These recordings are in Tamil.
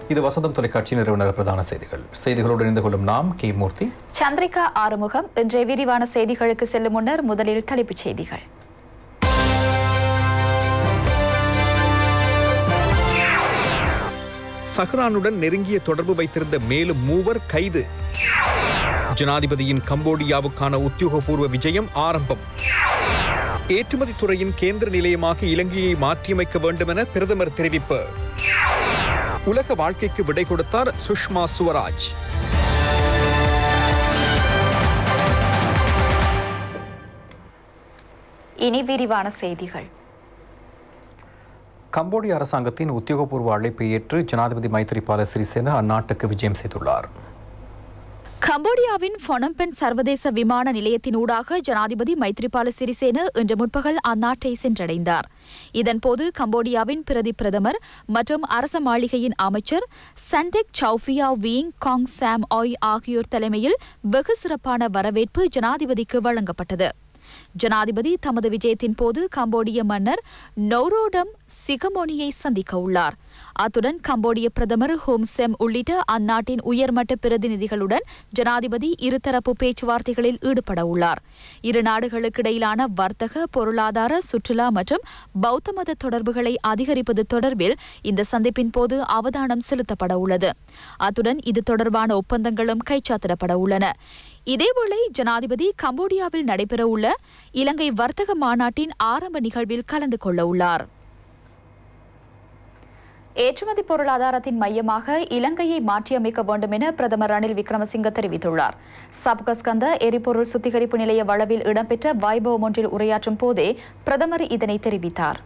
இது வசந்தம் தொலைக்காட்சி நிறுவனர் பிரதான செய்திகள் செய்திகளோடு இணைந்து கொள்ளும் நாம் கே மூர்த்தி சந்திரிகா ஆறுமுகம் இன்றைய விரிவான செய்திகளுக்கு செல்லும் முன்னர் முதலில் தலைப்புச் செய்திகள் சஹ்ரானுடன் நெருங்கிய தொடர்பு வைத்திருந்த மேலும் மூவர் கைது ஜனாதிபதியின் கம்போடியாவுக்கான உத்தியோகபூர்வ விஜயம் ஆரம்பம் ஏற்றுமதி துறையின் கேந்திர நிலையமாக இலங்கையை மாற்றியமைக்க வேண்டும் என பிரதமர் தெரிவிப்பு உலக வாழ்க்கைக்கு விடை கொடுத்தார் சுஷ்மா சுவராஜ் இனி விரிவான செய்திகள் கம்போடிய அரசாங்கத்தின் உத்தியோகபூர்வ அழைப்பை ஏற்று ஜனாதிபதி மைத்ரிபால சிறிசேன அந்நாட்டுக்கு விஜயம் செய்துள்ளார் கம்போடியாவின் ஃபொனம்பென் சர்வதேச விமான நிலையத்தினூடாக ஜனாதிபதி மைத்ரிபால சிறிசேன இன்று முற்பகல் அந்நாட்டை சென்றடைந்தார் இதன்போது கம்போடியாவின் பிரதி பிரதமர் மற்றும் அரச மாளிகையின் அமைச்சர் சண்டெக் சௌஃபியா வீங் காங் சாம் ஆய் ஆகியோர் தலைமையில் வெகு சிறப்பான வரவேற்பு ஜனாதிபதிக்கு வழங்கப்பட்டது ஜனாதிபதி தமது விஜயத்தின் போது கம்போடிய மன்னர் நௌரோடம் சிகமோனியை சந்திக்க உள்ளார் அத்துடன் கம்போடிய பிரதமர் ஹோம் செம் உள்ளிட்ட அந்நாட்டின் உயர்மட்ட பிரதிநிதிகளுடன் ஜனாதிபதி இருதரப்பு பேச்சுவார்த்தைகளில் ஈடுபட உள்ளார் இரு நாடுகளுக்கிடையிலான வர்த்தக பொருளாதார சுற்றுலா மற்றும் பௌத்த மத தொடர்புகளை அதிகரிப்பது தொடர்பில் இந்த சந்திப்பின் போது அவதானம் செலுத்தப்பட உள்ளது அத்துடன் இது தொடர்பான ஒப்பந்தங்களும் கைச்சாத்திடப்பட உள்ளன இதேவேளை ஜனாதிபதி கம்போடியாவில் நடைபெறவுள்ள இலங்கை வர்த்தக மாநாட்டின் ஆரம்ப நிகழ்வில் கலந்து கொள்ள உள்ளார் ஏற்றுமதி பொருளாதாரத்தின் மையமாக இலங்கையை மாற்றியமைக்க வேண்டும் என பிரதமர் ரணில் விக்ரமசிங்க தெரிவித்துள்ளார் சப்கஸ்கந்த எரிபொருள் சுத்திகரிப்பு நிலைய வளவில் இடம்பெற்ற வைபவம் ஒன்றில் உரையாற்றும் போதே பிரதமர் இதனை தெரிவித்தார்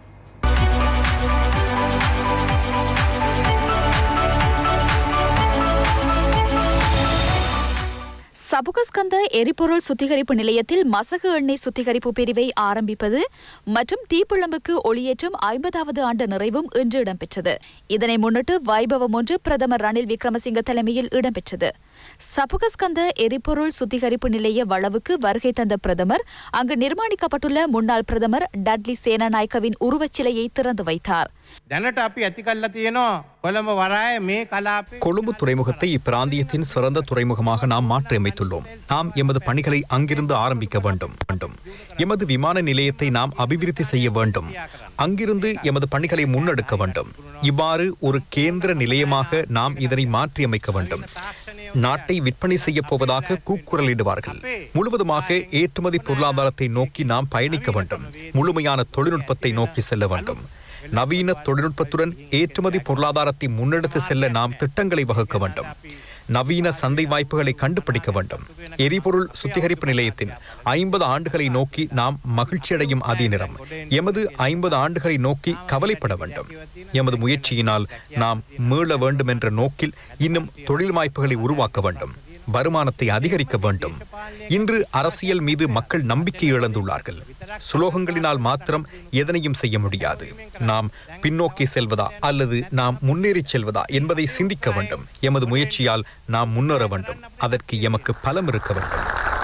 சபுகஸ்கந்த எரிபொருள் சுத்திகரிப்பு நிலையத்தில் மசகு எண்ணெய் சுத்திகரிப்பு பிரிவை ஆரம்பிப்பது மற்றும் தீப்பிழம்புக்கு ஒளியேற்றும் ஐம்பதாவது ஆண்டு நிறைவும் இன்று இடம்பெற்றது இதனை முன்னிட்டு வைபவம் ஒன்று பிரதமர் ரணில் விக்ரமசிங்க தலைமையில் இடம்பெற்றது சபுகஸ்கந்த எரிபொருள் சுத்திகரிப்பு நிலைய வளவுக்கு வருகை தந்த பிரதமர் அங்கு நிர்மாணிக்கப்பட்டுள்ள முன்னாள் பிரதமர் டட்லி சேனநாயக்கவின் உருவச்சிலையை திறந்து வைத்தார் දැනට අපි ඇති කල්ල තියෙනවා කොළඹ වරාය මේ කලාපේ கொழும்பு துறைமுகத்தை இப்பிராந்தியத்தின் சிறந்த துறைமுகமாக நாம் மாற்றியமைத்துள்ளோம் நாம் எமது பணிகளை அங்கிருந்து ஆரம்பிக்க வேண்டும் வேண்டும் எமது விமான நிலையத்தை நாம் அபிவிருத்தி செய்ய வேண்டும் அங்கிருந்து எமது பணிகளை முன்னெடுக்க வேண்டும் இவ்வாறு ஒரு கேந்திர நிலையமாக நாம் இதனை மாற்றியமைக்க வேண்டும் நாட்டை விற்பனை செய்ய போவதாக கூக்குரலிடுவார்கள் முழுவதுமாக ஏற்றுமதி பொருளாதாரத்தை நோக்கி நாம் பயணிக்க வேண்டும் முழுமையான தொழில்நுட்பத்தை நோக்கி செல்ல வேண்டும் நவீன தொழில்நுட்பத்துடன் ஏற்றுமதி பொருளாதாரத்தை முன்னெடுத்து செல்ல நாம் திட்டங்களை வகுக்க வேண்டும் நவீன சந்தை வாய்ப்புகளை கண்டுபிடிக்க வேண்டும் எரிபொருள் சுத்திகரிப்பு நிலையத்தின் ஐம்பது ஆண்டுகளை நோக்கி நாம் மகிழ்ச்சியடையும் அதே நேரம் எமது ஐம்பது ஆண்டுகளை நோக்கி கவலைப்பட வேண்டும் எமது முயற்சியினால் நாம் மீள வேண்டும் என்ற நோக்கில் இன்னும் தொழில் வாய்ப்புகளை உருவாக்க வேண்டும் வருமானத்தை அதிகரிக்க வேண்டும் இன்று அரசியல் மீது மக்கள் நம்பிக்கை இழந்துள்ளார்கள் சுலோகங்களினால் மாத்திரம் எதனையும் செய்ய முடியாது நாம் பின்னோக்கி செல்வதா அல்லது நாம் முன்னேறி செல்வதா என்பதை சிந்திக்க வேண்டும் எமது முயற்சியால் நாம் முன்னேற வேண்டும் அதற்கு எமக்கு பலம் இருக்க வேண்டும்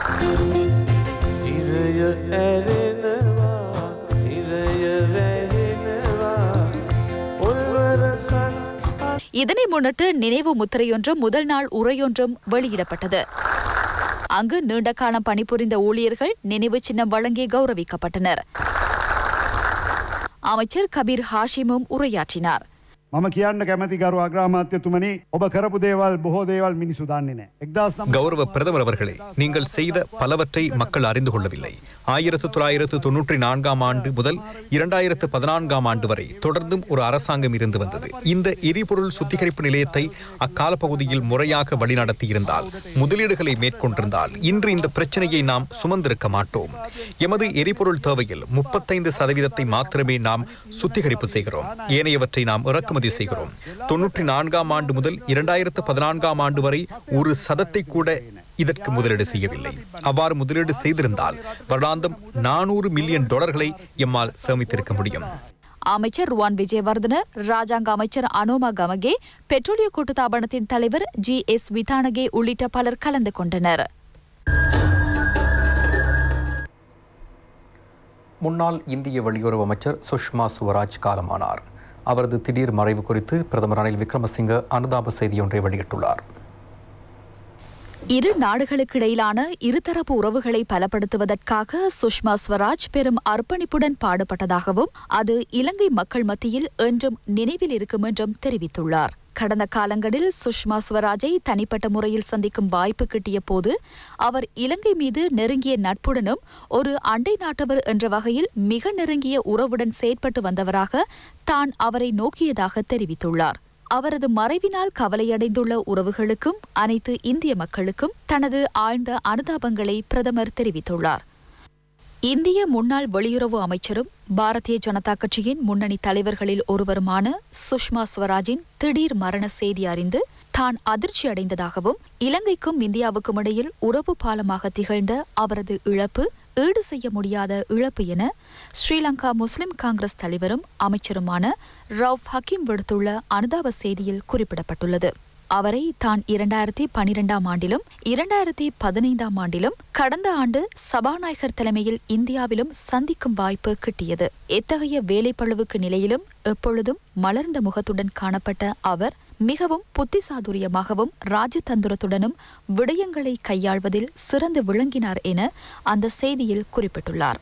තිරය ඇරෙනවා තිරය වැහෙනවා උල්වරසන් இதனை முன்னிட்டு நினைவு முத்திரையொன்றும் முதல் நாள் உரையொன்றும் வெளியிடப்பட்டது அங்கு நீண்ட காலம் பணிபுரிந்த ஊழியர்கள் நினைவு சின்னம் வழங்கி கௌரவிக்கப்பட்டனர் அமைச்சர் கபீர் ஹாஷிமும் உரையாற்றினார் මම කියන්න කැමති ගරු අග්‍රාමාත්‍යතුමනි ඔබ කරපු දේවල් බොහෝ දේවල් මිනිසු දන්නේ නෑ. එක්දස් නම கௌரவ பிரதமர் அவர்களே நீங்கள் செய்த பலவற்றை மக்கள் அறிந்து கொள்ளவில்லை ஆயிரத்து தொள்ளாயிரத்து தொன்னூற்றி நான்காம் ஆண்டு முதல் இரண்டாயிரத்து பதினான்காம் ஆண்டு வரை தொடர்ந்தும் ஒரு அரசாங்கம் இருந்து வந்தது இந்த எரிபொருள் சுத்திகரிப்பு நிலையத்தை அக்கால பகுதியில் முறையாக வழிநடத்தி இருந்தால் முதலீடுகளை மேற்கொண்டிருந்தால் இன்று இந்த பிரச்சனையை நாம் சுமந்திருக்க மாட்டோம் எமது எரிபொருள் தேவையில் முப்பத்தைந்து சதவீதத்தை மாத்திரமே நாம் சுத்திகரிப்பு செய்கிறோம் ஏனையவற்றை நாம் இறக்குமதி செய்கிறோம் தொன்னூற்றி நான்காம் ஆண்டு முதல் இரண்டாயிரத்து பதினான்காம் ஆண்டு வரை ஒரு சதத்தை கூட இதற்கு முதலீடு செய்யவில்லை அவ்வாறு முதலீடு செய்திருந்தால் வருடாந்தம் நானூறு மில்லியன் டாலர்களை எம்மால் சேமித்திருக்க முடியும் அமைச்சர் ருவான் விஜயவர்தன ராஜாங்க அமைச்சர் அனோமா கமகே பெட்ரோலிய கூட்டுத்தாபனத்தின் தலைவர் ஜி எஸ் விதானகே உள்ளிட்ட பலர் கலந்து கொண்டனர் முன்னாள் இந்திய வெளியுறவு அமைச்சர் சுஷ்மா சுவராஜ் காலமானார் அவரது திடீர் மறைவு குறித்து பிரதமர் ரணில் விக்ரமசிங்க அனுதாப செய்தியொன்றை வெளியிட்டுள்ளார் இரு நாடுகளுக்கு இடையிலான இருதரப்பு உறவுகளை பலப்படுத்துவதற்காக சுஷ்மா ஸ்வராஜ் பெரும் அர்ப்பணிப்புடன் பாடுபட்டதாகவும் அது இலங்கை மக்கள் மத்தியில் என்றும் நினைவில் இருக்கும் என்றும் தெரிவித்துள்ளார் கடந்த காலங்களில் சுஷ்மா ஸ்வராஜை தனிப்பட்ட முறையில் சந்திக்கும் வாய்ப்பு கிட்டிய போது அவர் இலங்கை மீது நெருங்கிய நட்புடனும் ஒரு அண்டை நாட்டவர் என்ற வகையில் மிக நெருங்கிய உறவுடன் செயற்பட்டு வந்தவராக தான் அவரை நோக்கியதாக தெரிவித்துள்ளார் அவரது மறைவினால் கவலையடைந்துள்ள உறவுகளுக்கும் அனைத்து இந்திய மக்களுக்கும் தனது ஆழ்ந்த அனுதாபங்களை பிரதமர் தெரிவித்துள்ளார் இந்திய முன்னாள் வெளியுறவு அமைச்சரும் பாரதிய ஜனதா கட்சியின் முன்னணி தலைவர்களில் ஒருவருமான சுஷ்மா ஸ்வராஜின் திடீர் மரண செய்தி அறிந்து தான் அதிர்ச்சி அடைந்ததாகவும் இலங்கைக்கும் இந்தியாவுக்கும் இடையில் உறவு பாலமாக திகழ்ந்த அவரது இழப்பு ஈடு செய்ய முடியாத இழப்பு என ஸ்ரீலங்கா முஸ்லிம் காங்கிரஸ் தலைவரும் அமைச்சருமான ரவுப் ஹக்கீம் விடுத்துள்ள அனுதாப செய்தியில் குறிப்பிடப்பட்டுள்ளது அவரை தான் இரண்டாயிரத்தி பனிரெண்டாம் ஆண்டிலும் இரண்டாயிரத்தி பதினைந்தாம் ஆண்டிலும் கடந்த ஆண்டு சபாநாயகர் தலைமையில் இந்தியாவிலும் சந்திக்கும் வாய்ப்பு கிட்டியது எத்தகைய வேலைப்பழுவுக்கு நிலையிலும் எப்பொழுதும் மலர்ந்த முகத்துடன் காணப்பட்ட அவர் மிகவும் புத்திசாதுரியமாகவும் ராஜதந்திரத்துடனும் விடயங்களை கையாள்வதில் சிறந்து விளங்கினார் என அந்த செய்தியில் குறிப்பிட்டுள்ளார்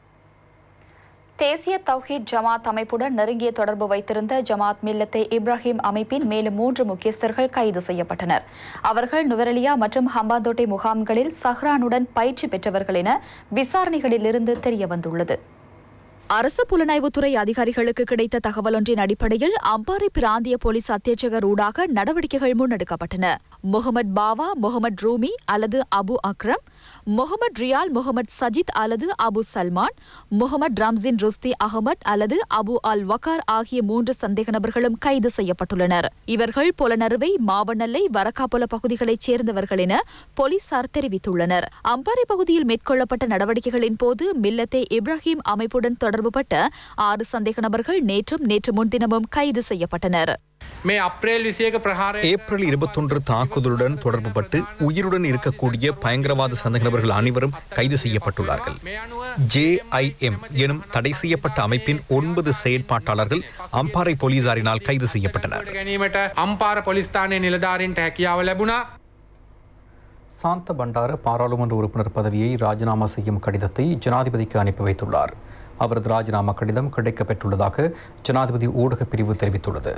தேசிய தௌஹீத் ஜமாத் அமைப்புடன் நெருங்கிய தொடர்பு வைத்திருந்த ஜமாத் மில்லத்தை இப்ராஹிம் அமைப்பின் மேலும் மூன்று முக்கியஸ்தர்கள் கைது செய்யப்பட்டனர் அவர்கள் நுவரெலியா மற்றும் ஹம்பாந்தோட்டை முகாம்களில் சஹ்ரானுடன் பயிற்சி பெற்றவர்கள் என விசாரணைகளிலிருந்து தெரியவந்துள்ளது அரசு புலனாய்வுத்துறை அதிகாரிகளுக்கு கிடைத்த தகவல் ஒன்றின் அடிப்படையில் அம்பாறை பிராந்திய போலீஸ் அத்தியட்சகர் ஊடாக நடவடிக்கைகள் முன்னெடுக்கப்பட்டன முகமது பாவா முகமது ரூமி அல்லது அபு அக்ரம் முகமது ரியால் முகமது சஜித் அல்லது அபு சல்மான் முகமது ரம்சின் ருஸ்தி அகமட் அல்லது அபு அல் வக்கார் ஆகிய மூன்று சந்தேக நபர்களும் கைது செய்யப்பட்டுள்ளனர் இவர்கள் புலனறுவை மாவனல்லை வரக்காப்புல பகுதிகளைச் சேர்ந்தவர்கள் என போலீசார் தெரிவித்துள்ளனர் அம்பாறை பகுதியில் மேற்கொள்ளப்பட்ட நடவடிக்கைகளின் போது மில்லத்தே இப்ராஹிம் அமைப்புடன் தொடர்புபட்ட ஆறு சந்தேக நபர்கள் நேற்றும் நேற்று முன்தினமும் கைது செய்யப்பட்டனர் මේ අප්‍රේල් විසියක ප්‍රහාරය ஏப்ரல் இருபத்தொன்று தாக்குதலுடன் தொடர்புபட்டு உயிருடன் இருக்கக்கூடிய பயங்கரவாத சந்தேக நபர்கள் அனைவரும் கைது செய்யப்பட்டுள்ளார்கள் ஜேஐஎம் எனும் தடை செய்யப்பட்ட அமைப்பின் ஒன்பது செயற்பாட்டாளர்கள் அம்பாறை போலீசாரினால் கைது செய்யப்பட்டனர் ගැනීමට අම්පාර පොලිස්ථානය නිලධාරින්ට හැකියාව ලැබුණා சாந்த பண்டார பாராளுமன்ற உறுப்பினர் பதவியை ராஜினாமா செய்யும் கடிதத்தை ஜனாதிபதிக்கு அனுப்பி வைத்துள்ளார் அவரது ராஜினாமா கடிதம் கிடைக்கப்பெற்றுள்ளதாக ஜனாதிபதி ஊடகப் பிரிவு தெரிவித்துள்ளது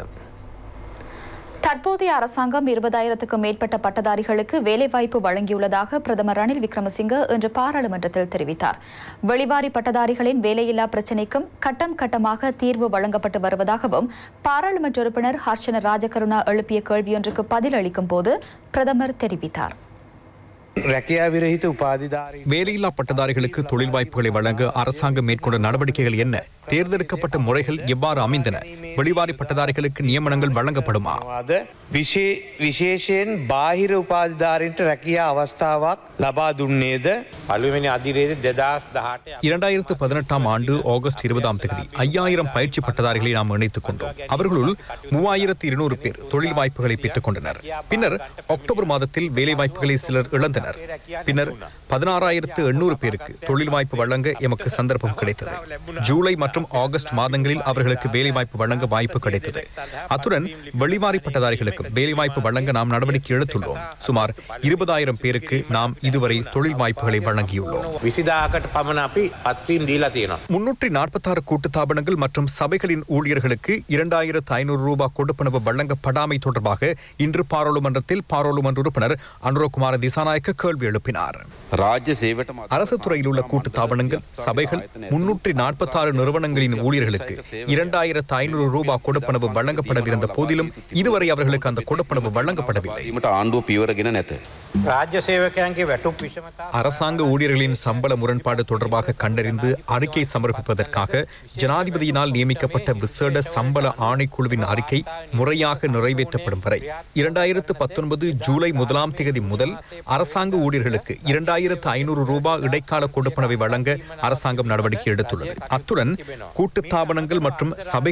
தற்போதைய அரசாங்கம் இருபதாயிரத்துக்கும் மேற்பட்ட பட்டதாரிகளுக்கு வேலைவாய்ப்பு வழங்கியுள்ளதாக பிரதமர் ரணில் விக்ரமசிங்க இன்று பாராளுமன்றத்தில் தெரிவித்தார் வெளிவாரி பட்டதாரிகளின் வேலையில்லா பிரச்சினைக்கும் கட்டம் கட்டமாக தீர்வு வழங்கப்பட்டு வருவதாகவும் பாராளுமன்ற உறுப்பினர் ஹர்ஷன ராஜகருணா எழுப்பிய கேள்வியொன்றுக்கு பதிலளிக்கும் போது பிரதமர் தெரிவித்தார் රැකයා විරහිත උපාධිධාරී வேலையில்லா பட்டதாரிகளுக்கு தொழில் வாய்ப்புகளை வழங்க அரசாங்கம் மேற்கொண்ட நடவடிக்கைகள் என்ன தேர்ந்தெடுக்கப்பட்ட முறைகள் எவ்வாறு அமைந்தன வெளிவாரி பட்டதாரிகளுக்கு நியமனங்கள் வழங்கப்படுமா වාද විශේ විශේෂයෙන් බාහිර උපාධිධාරීන්ට රැකියා අවස්ථාවක් ලබා දුන්නේද පළුවනි අධිරේද දෙදස් දහට இரண்டாயிரத்து பதினெட்டாம் ஆண்டு ஆகஸ்ட் இருபதாம் தேதி ஐயாயிரம் பயிற்சி பட்டதாரிகளை நாம் இணைத்துக் கொண்டோம் அவர்களுள் மூவாயிரத்து இருநூறு பேர் தொழில் வாய்ப்புகளை பெற்றுக் கொண்டனர் பின்னர் அக்டோபர் மாதத்தில் வேலை வாய்ப்புகளை சிலர் இழந்தனர் பின்னர் பதினாறாயிரத்து எண்ணூறு பேருக்கு தொழில் வாய்ப்பு வழங்க எமக்கு சந்தர்ப்பம் கிடைத்தது ஜூலை மற்றும் ஆகஸ்ட் மாதங்களில் அவர்களுக்கு வேலை வாய்ப்பு வழங்க வாய்ப்பு கிடைத்தது அத்துடன் வெளிவாரி பட்டதாரிகளுக்கும் வேலை வாய்ப்பு வழங்க நாம் நடவடிக்கை எடுத்துள்ளோம் சுமார் இருபதாயிரம் பேருக்கு நாம் இதுவரை தொழில் வாய்ப்புகளை வழங்கியுள்ளோம் විසිදාකට පමණ අපි පත්වීම් දීලා තියෙනවා. முன்னூற்றி நாற்பத்தாறு கூட்டுத்தாபனங்கள் மற்றும் சபைகளின் ஊழியர்களுக்கு இரண்டாயிரத்து ஐநூறு ரூபாய் கொடுப்பனவு வழங்கப்படாமை தொடர்பாக இன்று பாராளுமன்றத்தில் பாராளுமன்ற உறுப்பினர் அனுரகுமார திசாநாயக்க கேள்வி எழுப்பினார் රාජ්‍ය සේවට அரசு துறையில் உள்ள கூட்டு தாபனங்கள் சபைகள் முன்னூற்றி நாற்பத்தாறு நிறுவனங்களின் ஊழியர்களுக்கு இரண்டாயிரத்து ஐநூறு ரூபாய் கொடுப்பனவு வழங்கப்படவிருந்த போதிலும் இதுவரை அவர்களுக்கு அந்த கொடுப்பனவு வழங்கப்படவில்லை ීමට ආණ්ඩුව පියවරගෙන නැත. රාජ්‍ය සේවකයන්ගේ වැටුප් විෂමතා அரசாங்க ஊழியர்களின் சம்பள முரண்பாடு தொடர்பாக கண்டறிந்து அறிக்கை சமர்ப்பிப்பதற்காக ஜனாதிபதியினால் நியமிக்கப்பட்ட விசேட சம்பள ஆணைக்குழுவின் அறிக்கை முறையாக நிறைவேற்றப்படும் வரை இரண்டாயிரத்து பத்தொன்பது ஜூலை முதலாம் தேதி முதல் அரசாங்க ஊழியர்களுக்கு இரண்டாயிரத்து ஐநூறு ரூபாய் இடைக்கால கொடுப்பனவை வழங்க அரசாங்கம் நடவடிக்கை எடுத்துள்ளது அத்துடன் கூட்டுத்தாபனங்கள் மற்றும் சபைகளை நோக்கும்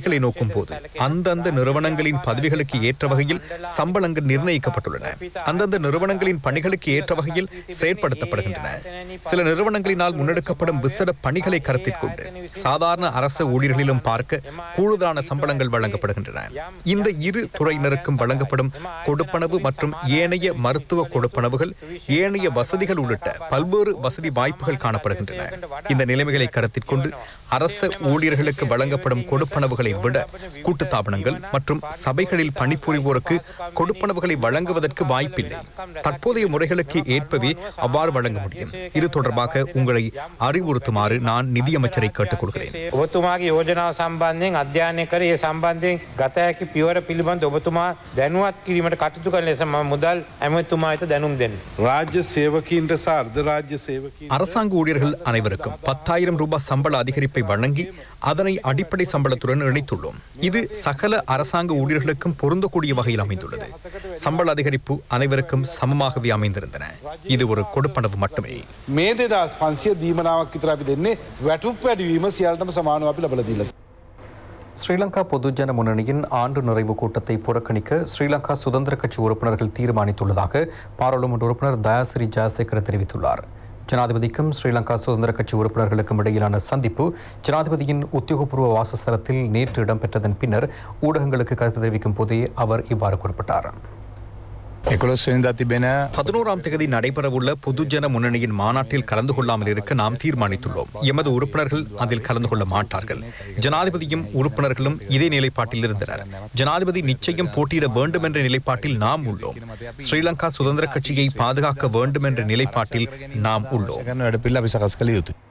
நியமிக்கப்படும் போது அந்தந்த நிறுவனங்களின் பதவிகளுக்கு ஏற்ற வகையில் சம்பளங்கள் நிர்ணயிக்கப்பட்டுள்ளன அந்தந்த நிறுவனங்களின் பணிகளுக்கு ஏற்ற வகையில் செயற்படுத்தப்படுகின்றன சில நிறுவனங்களினால் முன்னெடுக்கப்படும் விசேட பணிகளை கருத்தில் கொண்டு சாதாரண அரசு ஊழியர்களிலும் பார்க்க கூடுதலான சம்பளங்கள் வழங்கப்படுகின்றன இந்த இரு துறையினருக்கும் வழங்கப்படும் கொடுப்பனவு மற்றும் ஏனைய மருத்துவ கொடுப்பனவுகள் ஏனைய வசதிகள் உள்ளிட்ட பல்வேறு வசதி வாய்ப்புகள் காணப்படுகின்றன இந்த நிலைமைகளை கருத்தில் கொண்டு அரச ஊழியர்களுக்கு வழங்கப்படும் கொடுப்பனவுகளை விட கூட்டுத்தாபனங்கள் மற்றும் சபைகளில் பணிபுரிவோருக்கு கொடுப்பனவுகளை வழங்குவதற்கு வாய்ப்பில்லை தற்போதைய முறைகளுக்கு ஏற்பவே அவ்வாறு வழங்க முடியும் இது தொடர்பாக உங்களை அறிவுறுத்துமாறு நான் நிதியமைச்சரை கேட்டுக்கொள்கிறேன் ඔබතුමාගේ යෝජනාව සම්බන්ධයෙන් අධ්‍යානය කර ඒ සම්බන්ධයෙන් ගත හැකි පියවර පිළිබඳ ඔබතුමා දැනුවත් කිරීමට කටයුතු කළ ලෙස මම මුදල් ඇමතුමා වෙත දැනුම් දෙන්න. රාජ්‍ය සේවකීන්ට සහ අර්ධ රාජ්‍ය සේවකීන් அரசாங்க ஊழியர்கள் அனைவருக்கும் பத்தாயிரம் ரூபாய் சம்பள அதிகரிப்பை வழங்கி அதனை அடிப்படை சம்பளத்துடன் இணைத்துள்ளோம் இது சகல அரசாங்க ஊழியர்களுக்கும் பொருந்தக்கூடிய வகையில் அமைந்துள்ளது சம்பள அதிகரிப்பு அனைவருக்கும் சமமாகவே அமைந்திருந்தன இது ஒரு கொடுப்பனவு மட்டுமே මේ දෙදස් පන්සිය දීමනාවක් විතර අපි දෙන්නේ වැටුප් වැඩවීම සියල්ටම සමානුව අපි ලබල දීල. ஸ்ரீலங்கா பொதுஜன முன்னணியின் ஆண்டு நிறைவு கூட்டத்தை புறக்கணிக்க ஸ்ரீலங்கா சுதந்திர கட்சி உறுப்பினர்கள் தீர்மானித்துள்ளதாக பாராளுமன்ற உறுப்பினர் தயாசிரி ஜெயசேகர தெரிவித்துள்ளார் ஜனாதிபதிக்கும் ஸ்ரீலங்கா சுதந்திர கட்சி உறுப்பினர்களுக்கும் இடையிலான சந்திப்பு ஜனாதிபதியின் உத்தியோகபூர்வ வாசஸ்தலத்தில் நேற்று இடம்பெற்றதன் பின்னர் ஊடகங்களுக்கு கருத்து தெரிவிக்கும் போதே அவர் இவ்வாறு குறிப்பிட்டார் එකොළොස් වෙනිදා තිබෙන பதினோராம் தேதி நடைபெறவுள்ள பொதுஜன முன்னணியின் மாநாட்டில் கலந்து கொள்ளாமல் இருக்க நாம் தீர்மானித்துள்ளோம் எமது உறுப்பினர்கள் அதில் கலந்து கொள்ள மாட்டார்கள் ஜனாதிபதியும் உறுப்பினர்களும் இதே நிலைப்பாட்டில் இருந்தனர் ஜனாதிபதி நிச்சயம் போட்டியிட வேண்டும் என்ற நிலைப்பாட்டில் நாம் உள்ளோம் ஸ்ரீலங்கா சுதந்திர கட்சியை பாதுகாக்க வேண்டும் என்ற நிலைப்பாட்டில் நாம் உள்ளோம் කරන වැඩ පිල්ල අපි සකස් කළ යුතු.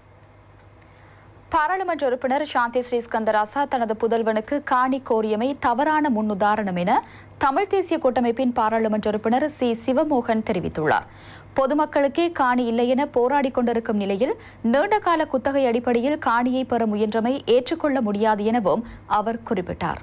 பாராளுமன்ற உறுப்பினர் சாந்தி ஸ்ரீஸ்கந்தராசா தனது புதல்வனுக்கு காணி கோரியமை தவறான முன்னுதாரணம் என தமிழ் தேசிய கூட்டமைப்பின் பாராளுமன்ற உறுப்பினர் சி சிவமோகன் தெரிவித்துள்ளார் பொதுமக்களுக்கே காணி இல்லை என போராடிக் கொண்டிருக்கும் நிலையில் நீண்டகால குத்தகை அடிப்படையில் காணியை பெற முயன்றமை ஏற்றுக்கொள்ள முடியாது எனவும் அவர் குறிப்பிட்டார்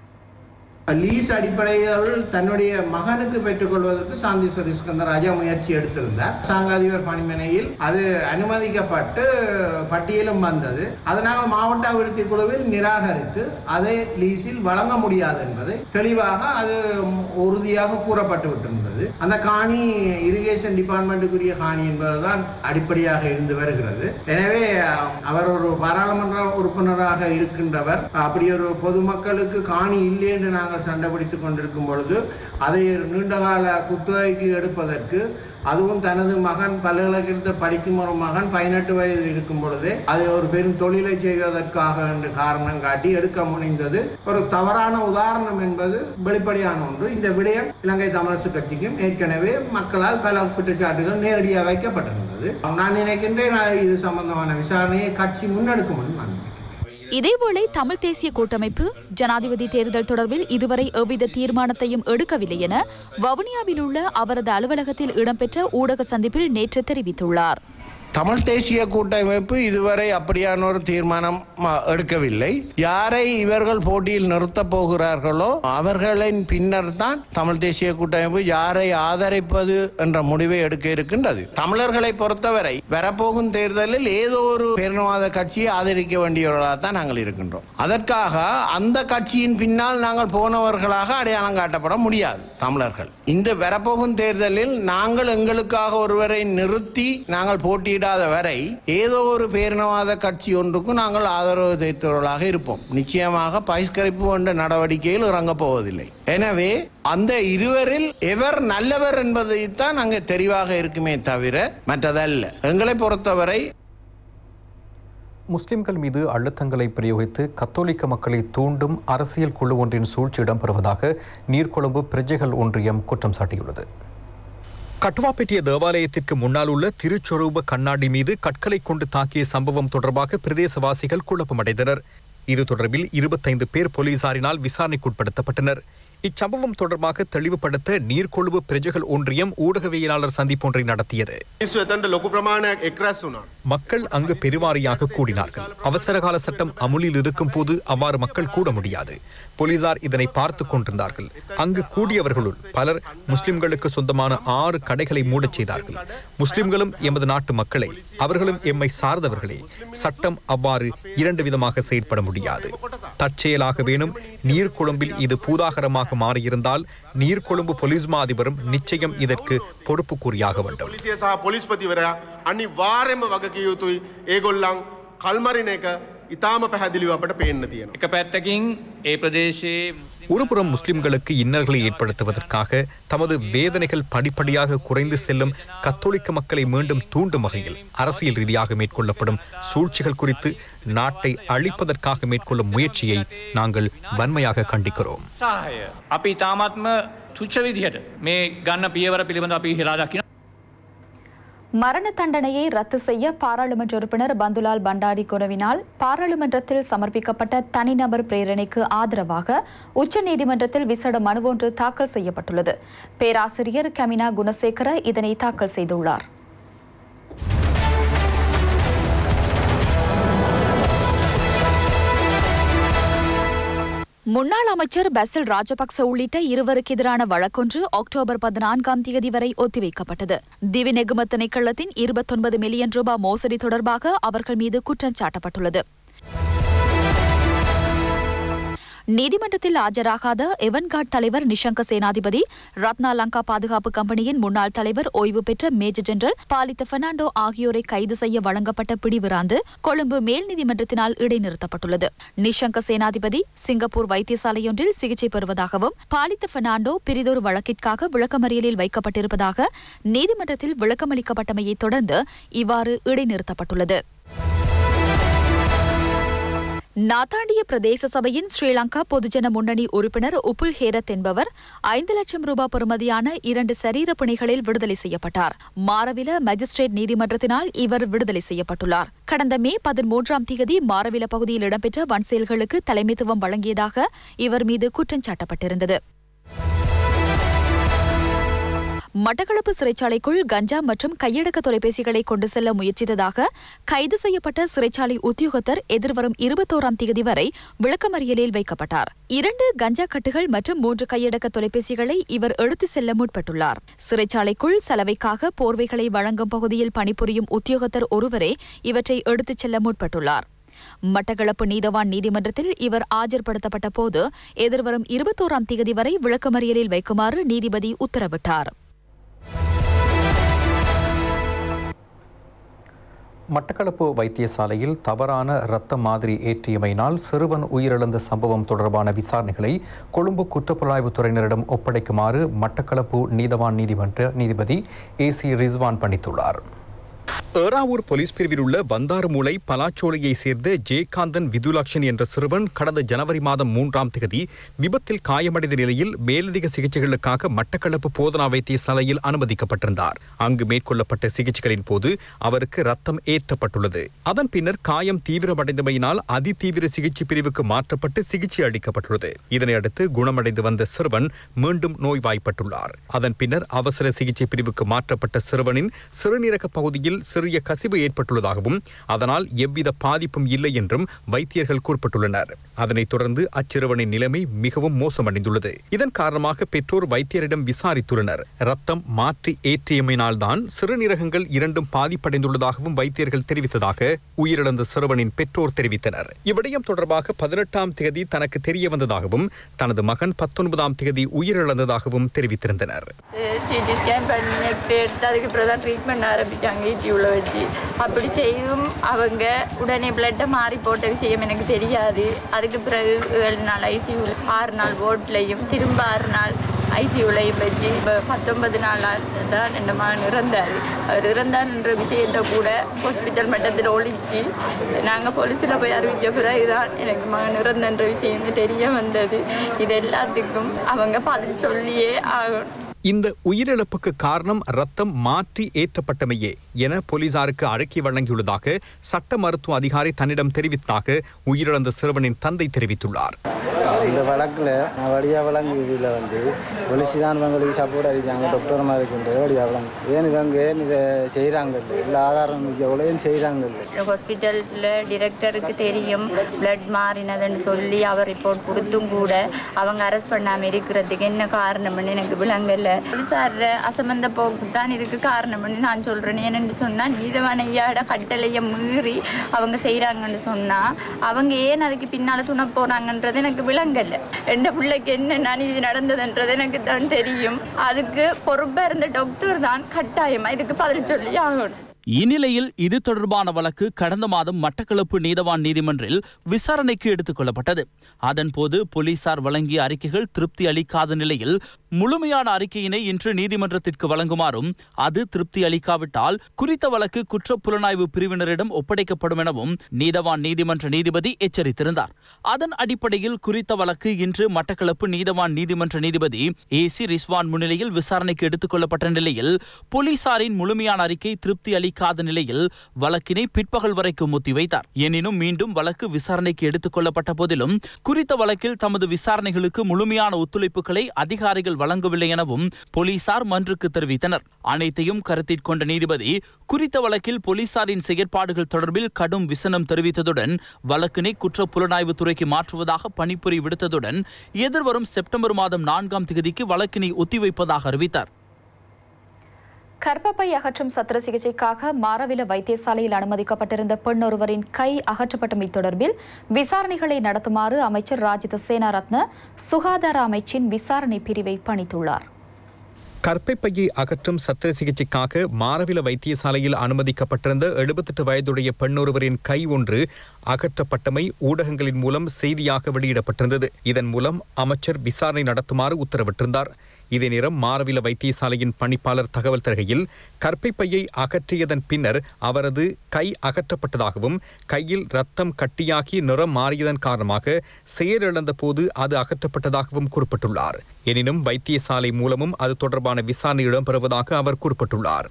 லீஸ் அடிப்படையில் தன்னுடைய மகனுக்கு பெற்றுக்கொள்வதற்கு சாந்தி ஸ்கந்தராஜா முயற்சி எடுத்திருந்தார் சாங்காதிபர் பணிமனையில் அது அனுமதிக்கப்பட்டு பட்டியலும் வந்தது அதனால் மாவட்ட அபிவிருத்தி குழுவில் நிராகரித்து அதை லீஸில் வழங்க முடியாது என்பதை தெளிவாக அது உறுதியாக கூறப்பட்டு விட்டிருந்தது அந்த காணி இரிகேஷன் டிபார்ட்மெண்ட்டுக்குரிய காணி என்பதுதான் அடிப்படையாக இருந்து வருகிறது எனவே அவர் ஒரு பாராளுமன்ற உறுப்பினராக இருக்கின்றவர் அப்படி ஒரு பொதுமக்களுக்கு காணி இல்லை என்று நாங்கள் சண்டை பிடித்துக் கொண்டிருக்கும் பொழுது அதை நீண்டகால குத்தகைக்கு எடுப்பதற்கு அதுவும் தனது மகன் பல்கலைக்கழகத்தில் படிக்கும் ஒரு மகன் பதினெட்டு வயது இருக்கும் பொழுதே அதை ஒரு பெரும் தொழிலை செய்வதற்காக என்று காரணம் காட்டி எடுக்க முடிந்தது ஒரு தவறான உதாரணம் என்பது வெளிப்படையான ஒன்று இந்த விடயம் இலங்கை தமிழரசு கட்சிக்கும் ஏற்கனவே மக்களால் பல குற்றச்சாட்டுகள் நேரடியாக வைக்கப்பட்டிருந்தது நான் நினைக்கின்றேன் இது சம்பந்தமான விசாரணையை கட்சி முன்னெடுக்கும் என்று நான் நினைக்கிறேன் இதேவேளை தமிழ் தேசிய கூட்டமைப்பு ஜனாதிபதி தேர்தல் தொடர்பில் இதுவரை எவ்வித தீர்மானத்தையும் எடுக்கவில்லை என வவுனியாவில் உள்ள அவரது அலுவலகத்தில் இடம்பெற்ற ஊடக சந்திப்பில் நேற்று தெரிவித்துள்ளார் தமிழ் தேசிய கூட்டமைப்பு இதுவரை அப்படியான ஒரு தீர்மானம் ம, எடுக்கவில்லை யாரை இவர்கள் போட்டியில் நிறுத்தப் போகிறார்களோ அவர்களின் பின்னர் தான் தமிழ் தேசிய கூட்டமைப்பு யாரை ஆதரிப்பது என்ற முடிவை எடுக்க இருக்கின்றது தமிழர்களை பொறுத்தவரை வரப்போகும் தேர்தலில் ஏதோ ஒரு பேரினவாத கட்சியை ஆதரிக்க வேண்டியவர்களாக தான் நாங்கள் இருக்கின்றோம் அதற்காக அந்த கட்சியின் பின்னால் நாங்கள் போனவர்களாக அடையாளம் காட்டப்பட முடியாது தமிழர்கள் இந்த வரப்போகும் தேர்தலில் நாங்கள் எங்களுக்காக ஒருவரை நிறுத்தி நாங்கள் போட்டியிடாத வரை ஏதோ ஒரு பேரினவாத கட்சி ஒன்றுக்கும் நாங்கள் ஆதரவு தெரிவித்தவர்களாக இருப்போம் நிச்சயமாக பகிஷ்கரிப்பு என்ற நடவடிக்கையில் இறங்கப் போவதில்லை எனவே அந்த இருவரில் எவர் நல்லவர் என்பதைத்தான் அங்கே தெரிவாக இருக்குமே தவிர மற்றதல்ல எங்களை பொறுத்தவரை முஸ்லிம்கள் மீது அழுத்தங்களை பிரயோகித்து கத்தோலிக்க மக்களை தூண்டும் அரசியல் குழு ஒன்றின் சூழ்ச்சி இடம்பெறுவதாக நீர்கொழும்பு பிரஜைகள் ஒன்றியம் குற்றம் சாட்டியுள்ளது கட்டுவாப்பெட்டிய தேவாலயத்திற்கு முன்னால் உள்ள திருச்சொரூப கண்ணாடி மீது கற்களை கொண்டு தாக்கிய சம்பவம் தொடர்பாக பிரதேசவாசிகள் குழப்பமடைந்தனர் இது தொடர்பில் இருபத்தைந்து பேர் போலீசாரினால் விசாரணைக்குட்படுத்தப்பட்டனர் இச்சம்பவம் தொடர்பாக தெளிவுபடுத்த நீர்கொழும்பு பிரஜைகள் ஒன்றியம் ஊடகவியலாளர் சந்திப்பொன்றை நடத்தியது மக்கள் அங்கு பெருவாரியாக கூடினார்கள் அவசரகால சட்டம் அமுலில் இருக்கும் போது அவ்வாறு மக்கள் கூட முடியாது போலீசார் இதனை பார்த்து கொண்டிருந்தார்கள் அங்கு கூடியவர்களுள் பலர் முஸ்லிம்களுக்கு சொந்தமான ஆறு கடைகளை மூடச் செய்தார்கள் முஸ்லிம்களும் எமது நாட்டு மக்களை அவர்களும் எம்மை சார்ந்தவர்களே சட்டம் அவ்வாறு இரண்டு விதமாக செயற்பட முடியாது தற்செயலாக வேணும் நீர்கொழும்பில் இது பூதாகரமாக மாறியிருந்தால் நீர்கொழும்பு போலீஸ் மா அதிபரும் நிச்சயம் இதற்கு பொறுப்பு கூறியாக வேண்டும் පොලිසිය සහ පොලිස්පතිවරයා අනිවාර්යම වගකිය යුතුයි ඒගොල්ලන් කල්මරින එක ඉතාම පැහැදිලිව අපට පේන්න තියෙන. එක පැත්තකින් ඒ ප්‍රදේශයේ ஒருபுறம் முஸ்லிம்களுக்கு இன்னல்களை ஏற்படுத்துவதற்காக தமது வேதனைகள் படிப்படியாக குறைந்து செல்லும் கத்தோலிக்க மக்களை மீண்டும் தூண்டும் வகையில் அரசியல் ரீதியாக மேற்கொள்ளப்படும் சூழ்ச்சிகள் குறித்து நாட்டை அழிப்பதற்காக மேற்கொள்ளும் முயற்சியை நாங்கள் வன்மையாக கண்டிக்கிறோம் සාහය. අපි ඉතාමත්ම තුච්ච විදිහට මේ ගන්න පියවර පිළිබඳ අපි හිරා දකින மரண தண்டனையை ரத்து செய்ய பாராளுமன்ற உறுப்பினர் பந்துலால் பண்டாரி குரவினால் பாராளுமன்றத்தில் சமர்ப்பிக்கப்பட்ட தனிநபர் பிரேரணைக்கு ஆதரவாக உச்சநீதிமன்றத்தில் விசேட மனு ஒன்று தாக்கல் செய்யப்பட்டுள்ளது பேராசிரியர் கமினா குணசேகர இதனை தாக்கல் செய்துள்ளார் முன்னாள் அமைச்சர் பசில் ராஜபக்ச உள்ளிட்ட இருவருக்கு எதிரான வழக்கொன்று அக்டோபர் பதினான்காம் தேதி வரை ஒத்திவைக்கப்பட்டது திவி நெகும திணைக்களத்தின் இருபத்தொன்பது மில்லியன் ரூபாய் மோசடி தொடர்பாக அவர்கள் மீது குற்றம் சாட்டப்பட்டுள்ளது நீதிமன்றத்தில் ஆஜராகாத எவன்கார்ட் தலைவர் நிஷங்க சேனாதிபதி ரத்னா லங்கா பாதுகாப்பு கம்பெனியின் முன்னாள் தலைவர் ஓய்வு பெற்ற மேஜர் ஜெனரல் பாலித்த பெர்னாண்டோ ஆகியோரை கைது செய்ய வழங்கப்பட்ட பிடிவிராந்து கொழும்பு மேல் நீதிமன்றத்தினால் இடைநிறுத்தப்பட்டுள்ளது நிஷங்க சேனாதிபதி சிங்கப்பூர் வைத்தியசாலையொன்றில் சிகிச்சை பெறுவதாகவும் பாலித்த பெர்னாண்டோ பிரிதொரு வழக்கிற்காக விளக்கமறியலில் வைக்கப்பட்டிருப்பதாக நீதிமன்றத்தில் விளக்கமளிக்கப்பட்டமையைத் தொடர்ந்து இவ்வாறு இடைநிறுத்தப்பட்டுள்ளது நாத்தாண்டிய பிரதேச சபையின் ஸ்ரீலங்கா பொதுஜன முன்னணி உறுப்பினர் உப்புல் ஹேரத் என்பவர் ஐந்து லட்சம் ரூபாய் பெறுமதியான இரண்டு சரீர பிணைகளில் விடுதலை செய்யப்பட்டார் மாரவில மஜிஸ்ட்ரேட் நீதிமன்றத்தினால் இவர் விடுதலை செய்யப்பட்டுள்ளார் கடந்த மே பதிமூன்றாம் தேதி மாரவில பகுதியில் இடம்பெற்ற வன் செயல்களுக்கு தலைமைத்துவம் வழங்கியதாக இவர் மீது குற்றம் சாட்டப்பட்டிருந்தது மட்டக்களப்பு சிறைச்சாலைக்குள் கஞ்சா மற்றும் கையடக்க தொலைபேசிகளை கொண்டு செல்ல முயற்சித்ததாக கைது செய்யப்பட்ட சிறைச்சாலை உத்தியோகத்தர் எதிர்வரும் இருபத்தோராம் தேதி வரை விளக்கமறியலில் வைக்கப்பட்டார் இரண்டு கஞ்சா கட்டுகள் மற்றும் மூன்று கையடக்க தொலைபேசிகளை இவர் எடுத்து செல்ல முற்பட்டுள்ளார் சிறைச்சாலைக்குள் சலவைக்காக போர்வைகளை வழங்கும் பகுதியில் பணிபுரியும் உத்தியோகத்தர் ஒருவரே இவற்றை எடுத்துச் செல்ல முற்பட்டுள்ளார் மட்டக்களப்பு நீதவான் நீதிமன்றத்தில் இவர் ஆஜர்படுத்தப்பட்ட போது எதிர்வரும் இருபத்தோராம் தேதி வரை விளக்கமறியலில் வைக்குமாறு நீதிபதி உத்தரவிட்டார் மட்டக்களப்பு வைத்தியசாலையில் தவறான இரத்த மாதிரி ஏற்றியமையினால் சிறுவன் உயிரிழந்த சம்பவம் தொடர்பான விசாரணைகளை கொழும்பு குற்றப்புலனாய்வுத் துறையினரிடம் ஒப்படைக்குமாறு மட்டக்களப்பு நீதவான் நீதிமன்ற நீதிபதி ஏ சி ரிஸ்வான் பணித்துள்ளார் ஏறாவூர் போலீஸ் பிரிவில் உள்ள வந்தாறுமூலை பலாச்சோலையை சேர்ந்த ஜெயகாந்தன் விதுலாக்ஷன் என்ற சிறுவன் கடந்த ஜனவரி மாதம் மூன்றாம் தேதி விபத்தில் காயமடைந்த நிலையில் மேலதிக சிகிச்சைகளுக்காக மட்டக்களப்பு போதனா வைத்தியசாலையில் அனுமதிக்கப்பட்டிருந்தார் அங்கு மேற்கொள்ளப்பட்ட சிகிச்சைகளின் போது அவருக்கு ரத்தம் ஏற்றப்பட்டுள்ளது அதன் பின்னர் காயம் தீவிரமடைந்தமையினால் அதிதீவிர சிகிச்சை பிரிவுக்கு மாற்றப்பட்டு சிகிச்சை அளிக்கப்பட்டுள்ளது இதனையடுத்து குணமடைந்து வந்த சிறுவன் மீண்டும் நோய்வாய்ப்பட்டுள்ளார் அதன் பின்னர் அவசர சிகிச்சை பிரிவுக்கு மாற்றப்பட்ட சிறுவனின் சிறுநீரக பகுதியில் சிறிய கசிவு ஏற்பட்டுள்ளதாகவும் அதனால் எவ்வித பாதிப்பும் இல்லை என்றும் வைத்தியர்கள் குறிப்பிட்டுள்ளனர் அதனைத் தொடர்ந்து அச்சிறுவனின் நிலைமை மிகவும் மோசமடைந்துள்ளது இதன் காரணமாக பெற்றோர் வைத்தியரிடம் விசாரித்துள்ளனர் ரத்தம் மாற்றி ஏற்றியமையினால்தான் சிறுநீரகங்கள் இரண்டும் பாதிப்படைந்துள்ளதாகவும் வைத்தியர்கள் தெரிவித்ததாக உயிரிழந்த சிறுவனின் பெற்றோர் தெரிவித்தனர் இவ்விடயம் தொடர்பாக பதினெட்டாம் தேதி தனக்கு தெரிய வந்ததாகவும் தனது மகன் பத்தொன்பதாம் தேதி உயிரிழந்ததாகவும் தெரிவித்திருந்தனர் சிடி ஸ்கேன் பண்ணி எக்ஸ்ரே எடுத்து அதுக்கு அப்புறம் தான் ட்ரீட்மெண்ட் ஆரம்பித்தாங்க ஈடியூவில் வச்சு அப்படி செய்தும் அவங்க உடனே பிளட்டை மாறி போட்ட விஷயம் எனக்கு தெரியாது அதுக்கு பிறகு ஏழு நாள் ஐசியூவில் ஆறு நாள் ஓட்லையும் திரும்ப ஆறு நாள் ஐசியூலையும் வச்சு இப்போ பத்தொன்பது நாள் தான் என் மகன் இறந்தார் அவர் இறந்தார்ன்ற விஷயத்தை கூட ஹாஸ்பிட்டல் மட்டத்தில் ஒழிச்சு நாங்கள் போலீஸில் போய் அறிவித்த பிறகுதான் எனக்கு மகன் இறந்தன்ற விஷயமே தெரிய வந்தது இது எல்லாத்துக்கும் அவங்க பதில் சொல்லியே ஆகணும் இந்த உயிரிழப்புக்கு காரணம் ரத்தம் மாற்றி ஏற்றப்பட்டமையே என போலீசாருக்கு அறிக்கை வழங்கியுள்ளதாக சட்ட மருத்துவ அதிகாரி தன்னிடம் தெரிவித்ததாக உயிரிழந்த சிறுவனின் தந்தை தெரிவித்துள்ளார் இந்த வழக்கில் நான் வடியா வழங்கு இதில் வந்து போலீஸ் தான் இவங்களுக்கு சப்போர்ட் அடிக்கிறாங்க டாக்டர் மாதிரி இருக்கின்றது வடியா வழங்கு ஏன் இவங்க ஏன் இதை செய்கிறாங்க இல்லை ஆதாரம் எவ்வளோயும் செய்கிறாங்க இல்லை ஹாஸ்பிட்டலில் டிரெக்டருக்கு தெரியும் பிளட் மாறினதுன்னு சொல்லி அவர் ரிப்போர்ட் கொடுத்தும் கூட அவங்க அரெஸ்ட் பண்ணாமல் இருக்கிறதுக்கு என்ன காரணம்னு எனக்கு விளங்கல சார் அசம்பந்த போக்கு தான் இதுக்கு காரணம்னு நான் சொல்கிறேன் ஏன்னு சொன்னால் நீதவான ஐயாட கட்டளையை மீறி அவங்க செய்கிறாங்கன்னு சொன்னால் அவங்க ஏன் அதுக்கு பின்னால் துணை போகிறாங்கன்றது எனக்கு விளங்கல எந்த பிள்ளைக்கு என்ன நனிதி நடந்ததுன்றது எனக்கு தான் தெரியும் அதுக்கு பொறுப்பாக இருந்த டாக்டர் தான் கட்டாயமாக இதுக்கு பதில் சொல்லி ஆகணும் இந்நிலையில் இது தொடர்பான வழக்கு கடந்த மாதம் மட்டக்களப்பு நீதவான் நீதிமன்றில் விசாரணைக்கு எடுத்துக் கொள்ளப்பட்டது அதன்போது போலீசார் வழங்கிய அறிக்கைகள் திருப்தி அளிக்காத நிலையில் முழுமையான அறிக்கையினை இன்று நீதிமன்றத்திற்கு வழங்குமாறும் அது திருப்தி அளிக்காவிட்டால் குறித்த வழக்கு குற்ற புலனாய்வு பிரிவினரிடம் ஒப்படைக்கப்படும் எனவும் நீதவான் நீதிமன்ற நீதிபதி எச்சரித்திருந்தார் அதன் அடிப்படையில் குறித்த வழக்கு இன்று மட்டக்களப்பு நீதவான் நீதிமன்ற நீதிபதி ஏ சி ரிஸ்வான் முன்னிலையில் விசாரணைக்கு எடுத்துக் கொள்ளப்பட்ட நிலையில் போலீசாரின் முழுமையான அறிக்கை திருப்தி அளிக்காத நிலையில் வழக்கினை பிற்பகல் வரைக்கும் ஒத்திவைத்தார் எனினும் மீண்டும் வழக்கு விசாரணைக்கு எடுத்துக் கொள்ளப்பட்ட போதிலும் குறித்த வழக்கில் தமது விசாரணைகளுக்கு முழுமையான ஒத்துழைப்புகளை அதிகாரிகள் வழங்கவில்லை எனவும் போலீசார் மன்றுக்கு தெரிவித்தனர் அனைத்தையும் கருத்தில் கொண்ட நீதிபதி குறித்த வழக்கில் போலீசாரின் செயற்பாடுகள் தொடர்பில் கடும் விசனம் தெரிவித்ததுடன் வழக்கினை குற்ற புலனாய்வு துறைக்கு மாற்றுவதாக பணிபுரி விடுத்ததுடன் எதிர்வரும் செப்டம்பர் மாதம் நான்காம் தேதிக்கு வழக்கினை ஒத்திவைப்பதாக அறிவித்தார் கர்ப்பப்பை அகற்றும் சத்திர சிகிச்சைக்காக மாரவில வைத்தியசாலையில் அனுமதிக்கப்பட்டிருந்த பெண் ஒருவரின் கை அகற்றப்பட்டமை தொடர்பில் விசாரணைகளை நடத்துமாறு அமைச்சர் ராஜித சேனாரத்ன சுகாதார அமைச்சின் விசாரணை பிரிவை பணித்துள்ளார் கர்ப்பப்பையை அகற்றும் சத்திர சிகிச்சைக்காக மாரவில வைத்தியசாலையில் அனுமதிக்கப்பட்டிருந்த எழுபத்தெட்டு வயதுடைய பெண்ணொருவரின் கை ஒன்று அகற்றப்பட்டமை ஊடகங்களின் மூலம் செய்தியாக வெளியிடப்பட்டிருந்தது இதன் மூலம் அமைச்சர் விசாரணை நடத்துமாறு உத்தரவிட்டிருந்தார் இதே நேரம் மாரவில வைத்தியசாலையின் பணிப்பாளர் தகவல் தருகையில் கர்ப்பப்பையை அகற்றியதன் பின்னர் அவரது கை அகற்றப்பட்டதாகவும் கையில் ரத்தம் கட்டியாகி நிறம் மாறியதன் காரணமாக செயலிழந்த போது அது அகற்றப்பட்டதாகவும் குறிப்பிட்டுள்ளார் எனினும் வைத்தியசாலை மூலமும் அது தொடர்பான விசாரணை இடம்பெறுவதாக அவர் குறிப்பிட்டுள்ளார்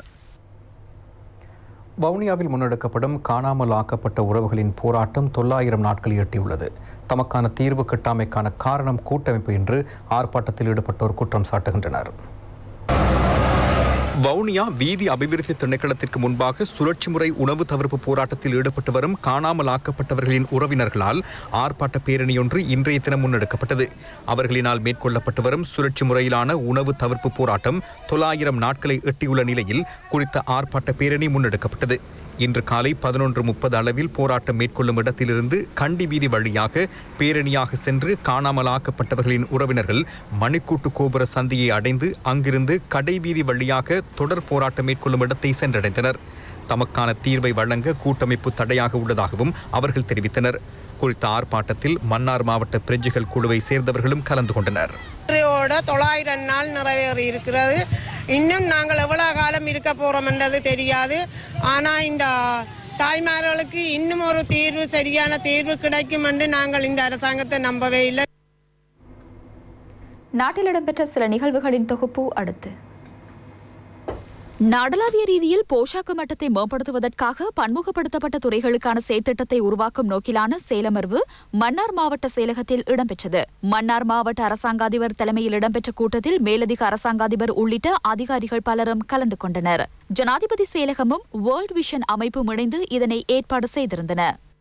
வவுனியாவில் முன்னெடுக்கப்படும் காணாமல் ஆக்கப்பட்ட உறவுகளின் போராட்டம் தொள்ளாயிரம் நாட்களை எட்டியுள்ளது தமக்கான தீர்வு கிட்டாமைக்கான காரணம் கூட்டமைப்பு என்று ஆர்ப்பாட்டத்தில் ஈடுபட்டோர் குற்றம் சாட்டுகின்றனர் வவுனியா வீதி அபிவிருத்தி திணைக்களத்திற்கு முன்பாக சுழற்சி முறை உணவு தவிர்ப்பு போராட்டத்தில் ஈடுபட்டு வரும் காணாமல் ஆக்கப்பட்டவர்களின் உறவினர்களால் ஆர்ப்பாட்ட பேரணியொன்று இன்றைய தினம் முன்னெடுக்கப்பட்டது அவர்களினால் மேற்கொள்ளப்பட்டு வரும் சுழற்சி முறையிலான உணவு தவிர்ப்பு போராட்டம் தொள்ளாயிரம் நாட்களை எட்டியுள்ள நிலையில் குறித்த ஆர்ப்பாட்ட பேரணி முன்னெடுக்கப்பட்டது இன்று காலை பதினொன்று முப்பது அளவில் போராட்டம் மேற்கொள்ளும் இடத்திலிருந்து கண்டி வீதி வழியாக பேரணியாக சென்று காணாமல் ஆக்கப்பட்டவர்களின் உறவினர்கள் மணிக்கூட்டு கோபுர சந்தியை அடைந்து அங்கிருந்து கடை வீதி வழியாக தொடர் போராட்டம் மேற்கொள்ளும் இடத்தை சென்றடைந்தனர் தமக்கான தீர்வை வழங்க கூட்டமைப்பு தடையாக உள்ளதாகவும் அவர்கள் தெரிவித்தனர் குறித்த ஆர்ப்பாட்டத்தில் மன்னார் மாவட்ட பிரஜைகள் குழுவை சேர்ந்தவர்களும் கலந்து கொண்டனர் இன்றையோட தொள்ளாயிரம் நாள் நிறைவேறி இருக்கிறது இன்னும் நாங்கள் எவ்வளோ காலம் இருக்க போகிறோம்ன்றது தெரியாது ஆனால் இந்த தாய்மார்களுக்கு இன்னும் ஒரு தீர்வு சரியான தீர்வு கிடைக்கும் என்று நாங்கள் இந்த அரசாங்கத்தை நம்பவே இல்லை நாட்டில் இடம்பெற்ற சில நிகழ்வுகளின் தொகுப்பு அடுத்து நாடளாவிய ரீதியில் போஷாக்கு மட்டத்தை மேம்படுத்துவதற்காக பன்முகப்படுத்தப்பட்ட துறைகளுக்கான செயற்திட்டத்தை உருவாக்கும் நோக்கிலான செயலமர்வு மன்னார் மாவட்ட செயலகத்தில் இடம்பெற்றது மன்னார் மாவட்ட அரசாங்க அதிபர் தலைமையில் இடம்பெற்ற கூட்டத்தில் மேலதிக அரசாங்க அதிபர் உள்ளிட்ட அதிகாரிகள் பலரும் கலந்து கொண்டனர் ஜனாதிபதி செயலகமும் வேர்ல்ட் விஷன் அமைப்பும் இணைந்து இதனை ஏற்பாடு செய்திருந்தன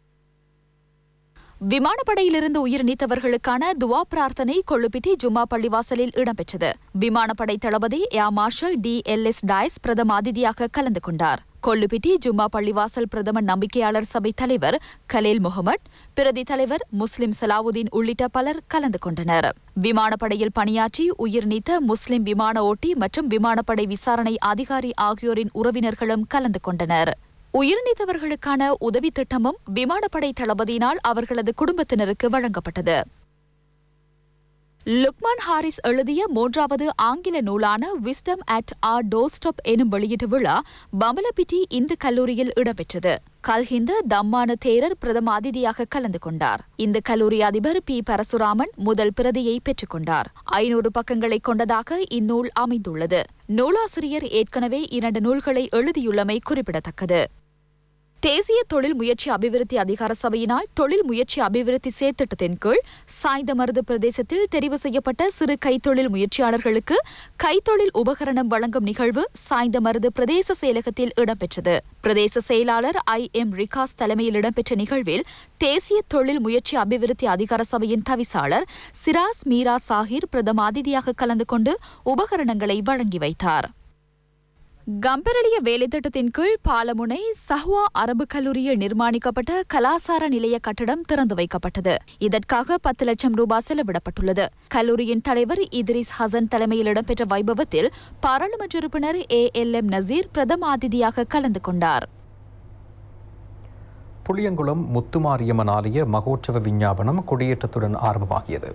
விமானப்படையிலிருந்து உயிர் நீத்தவர்களுக்கான துவா பிரார்த்தனை கொள்ளுப்பிட்டி ஜும்மா பள்ளிவாசலில் இடம்பெற்றது விமானப்படை தளபதி air marshal D L S Dias பிரதம அதிதியாக கலந்து கொண்டார் கொள்ளுப்பிட்டி ஜும்மா பள்ளிவாசல் பிரதம நம்பிக்கையாளர் சபை தலைவர் கலேல் முகமட் பிரதி தலைவர் முஸ்லிம் சலாவுதீன் உள்ளிட்ட பலர் கலந்து கொண்டனர் விமானப்படையில் பணியாற்றி உயிர் நீத்த முஸ்லிம் விமான ஓட்டி மற்றும் விமானப்படை விசாரணை அதிகாரி ஆகியோரின் உறவினர்களும் கலந்து கொண்டனர் உயிர்நீத்தவர்களுக்கான உதவி திட்டமும் விமானப்படை தளபதியினால் அவர்களது குடும்பத்தினருக்கு வழங்கப்பட்டது லுக்மான் ஹாரிஸ் எழுதிய மூன்றாவது ஆங்கில நூலான விஸ்டம் அட் ஆர் டோஸ்டப் எனும் வெளியீட்டு விழா பமலபிட்டி இந்து கல்லூரியில் இடம்பெற்றது கல்ஹிந்த தம்மான தேரர் பிரதம அதிதியாக கலந்து கொண்டார் இந்த கல்லூரி அதிபர் பி பரசுராமன் முதல் பிரதியை பெற்றுக்கொண்டார் ஐநூறு பக்கங்களை கொண்டதாக இந்நூல் அமைந்துள்ளது நூலாசிரியர் ஏற்கனவே இரண்டு நூல்களை எழுதியுள்ளமை குறிப்பிடத்தக்கது தேசிய தொழில் முயற்சி அபிவிருத்தி அதிகார சபையினால் தொழில் முயற்சி அபிவிருத்தி செயற்திட்டத்தின் கீழ் சாய்ந்தமருது பிரதேசத்தில் தெரிவு செய்யப்பட்ட சிறு கைத்தொழில் முயற்சியாளர்களுக்கு கைத்தொழில் உபகரணம் வழங்கும் நிகழ்வு சாய்ந்தமருது பிரதேச செயலகத்தில் இடம்பெற்றது பிரதேச செயலாளர் ஐ எம் ரிகாஸ் தலைமையில் இடம்பெற்ற நிகழ்வில் தேசிய தொழில் முயற்சி அபிவிருத்தி அதிகார சபையின் தவிசாளர் சிராஸ் மீரா சாஹிர் பிரதம அதிதியாக கலந்து கொண்டு உபகரணங்களை வழங்கி வைத்தார் கம்பரலிய வேலைத்திட்டத்தின் கீழ் பாலமுனை சஹ்வா அரபு கல்லூரியில் நிர்மாணிக்கப்பட்ட கலாசார நிலைய கட்டடம் திறந்து வைக்கப்பட்டது இதற்காக பத்து லட்சம் ரூபாய் செலவிடப்பட்டுள்ளது கல்லூரியின் தலைவர் இத்ரிஸ் ஹசன் தலைமையில் இடம்பெற்ற வைபவத்தில் பாராளுமன்ற உறுப்பினர் ஏ எல் எம் நசீர் பிரதம அதிதியாக கலந்து கொண்டார் புளியங்குளம் முத்துமாரியம்மன் ஆலய மகோற்சவ விஞ்ஞாபனம் கொடியேற்றத்துடன் ஆரம்பமாகியது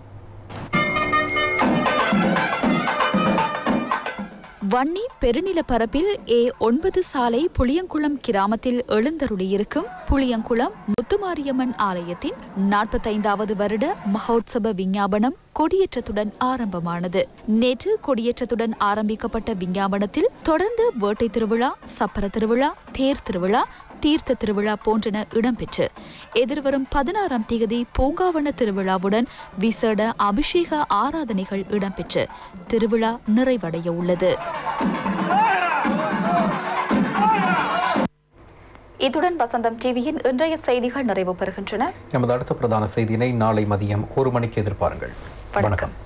வன்னி பெருநிலப்பரப்பில் ஏ ஒன்பது சாலை புளியங்குளம் கிராமத்தில் எழுந்தருளியிருக்கும் புளியங்குளம் முத்துமாரியம்மன் ஆலயத்தின் நாற்பத்தைந்தாவது வருட மகோத்சவ விஞ்ஞாபனம் கொடியேற்றத்துடன் ஆரம்பமானது நேற்று கொடியேற்றத்துடன் ஆரம்பிக்கப்பட்ட விஞ்ஞாபனத்தில் தொடர்ந்து வேட்டை திருவிழா சப்பர திருவிழா தேர் திருவிழா தீர்த்த திருவிழா போன்றன இடம்பெற்று எதிர்வரும் பதினாறாம் தேதி பூங்காவன திருவிழாவுடன் விசேட அபிஷேக ஆராதனைகள் இடம்பெற்று திருவிழா நிறைவடைய உள்ளது இத்துடன் வசந்தம் டிவியின் இன்றைய செய்திகள் நிறைவு பெறுகின்றன எமது அடுத்த பிரதான செய்தியினை நாளை மதியம் ஒரு மணிக்கு எதிர்பாருங்கள் வணக்கம்